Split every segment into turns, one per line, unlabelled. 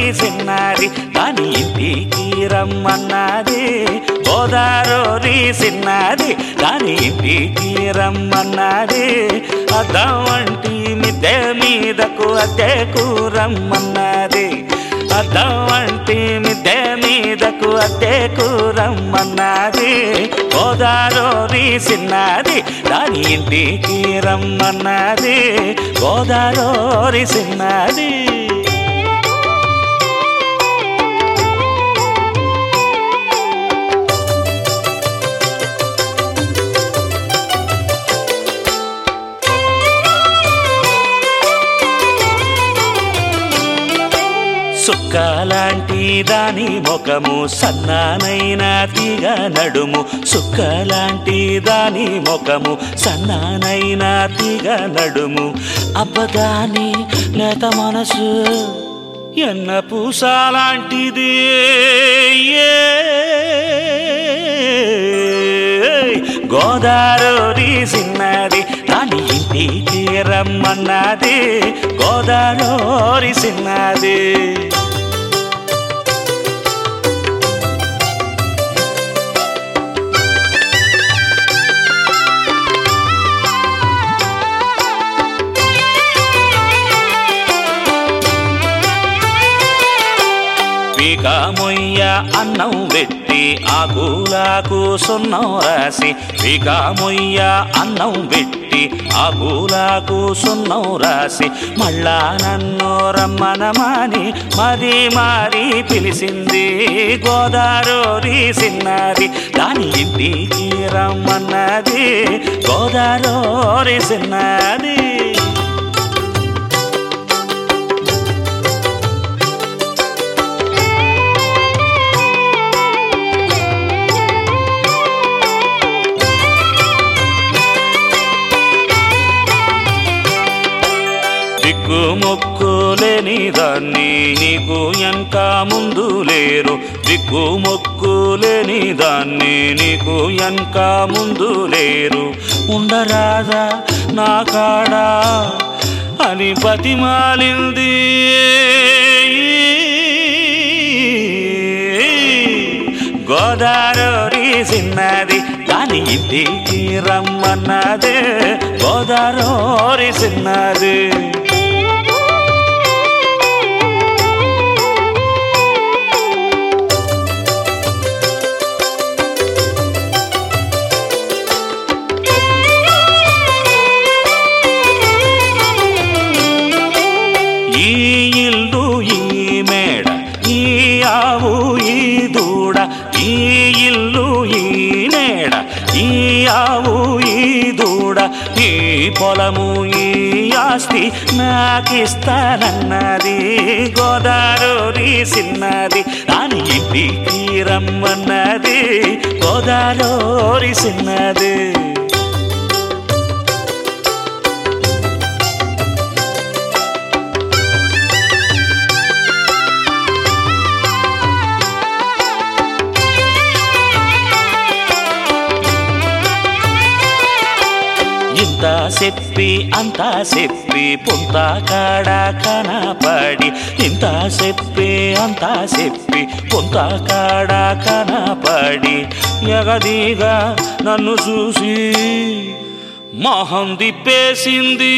సిన్నది దాని ఇంటికి రమ్మన్నది గోదారోరి సిన్నది దాని ఇంటికి రమ్మన్నది అద్దం వంటి మిద్దె మీదకు అద్దెకు రమ్మన్నది అద్దం వంటి మిద్దె మీదకు అద్దెకు రమ్మన్నది గోదారోరి సిన్నది దాని ఇంటికి రమ్మన్నది గోదారోరి సిన్నది సుక్కలాంటి దాని ముఖము సన్నానైన తీగ నడుము సుక్కలాంటి దాని ముఖము సన్నానైన తీగ నడుము అబ్బదాని లేత మనసు ఎన్న పూసాలాంటిది గోదావరి సిన్నది దాని ఇంటికి రమ్మన్నది గోదావరి సిన్నది పీక మొయ్య అన్నం పెట్టి ఆకులాకు సున్నం రాసి పీక మొయ్య అన్నం పెట్టి ఆకులాకు సున్నం రాసి మళ్ళా నన్ను రమ్మనమాని మరి మారి పిలిచింది గోదారోరి సిన్నది దాని ఇంటికి రమ్మన్నది గోదారోరి సిన్నది దిక్కు మొక్కు లేని దాన్ని నీకు ఎంక ముందు లేరు దిక్కు మొక్కు లేని దాన్ని నీకు ఎంక ముందు లేరు ఉండరాదా నా కాడా అని బతిమాలింది గోదావరి సిన్నది దాని ఇంటికి రమ్మన్నదే గోదావరి సిన్నది ఈ ఇల్లు ఈ మేడ ఈ ఆవు ఈ దూడ ఈ ఇల్లు ఈ నేడ ఈ ఆవు ఈ దూడ ఈ పొలము ఈ ఆస్తి నాకిస్తానన్నది గోదావరి సిన్నది దాని ఇంటికి రమ్మన్నది గోదావరి సిన్నది ఇంత చెప్పి అంతా చెప్పి పుంత కాడ కనపడి ఇంత చెప్పి అంతా చెప్పి పుంత కాడ కనపడి ఎగదిగా నన్ను చూసి మొహం దిప్పేసింది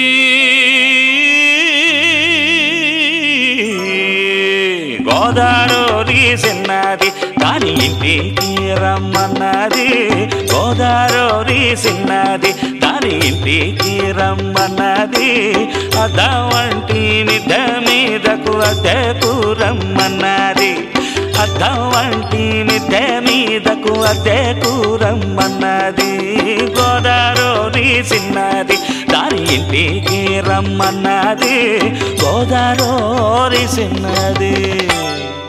గోదావరి సిన్నది దాని ఇంటికి రమ్మన్నది గోదావరి సిన్నది దాని ఇంటికి రమ్మన్నది అద్దం వంటి మిద్ద మీదకు అద్దెకు రమ్మన్నది అద్దం వంటి మిద్దె మీదకు అద్దెకు రమ్మన్నది గోదావరి సిన్నది దాని ఇంటికి రమ్మన్నది గోదావరి సిన్నది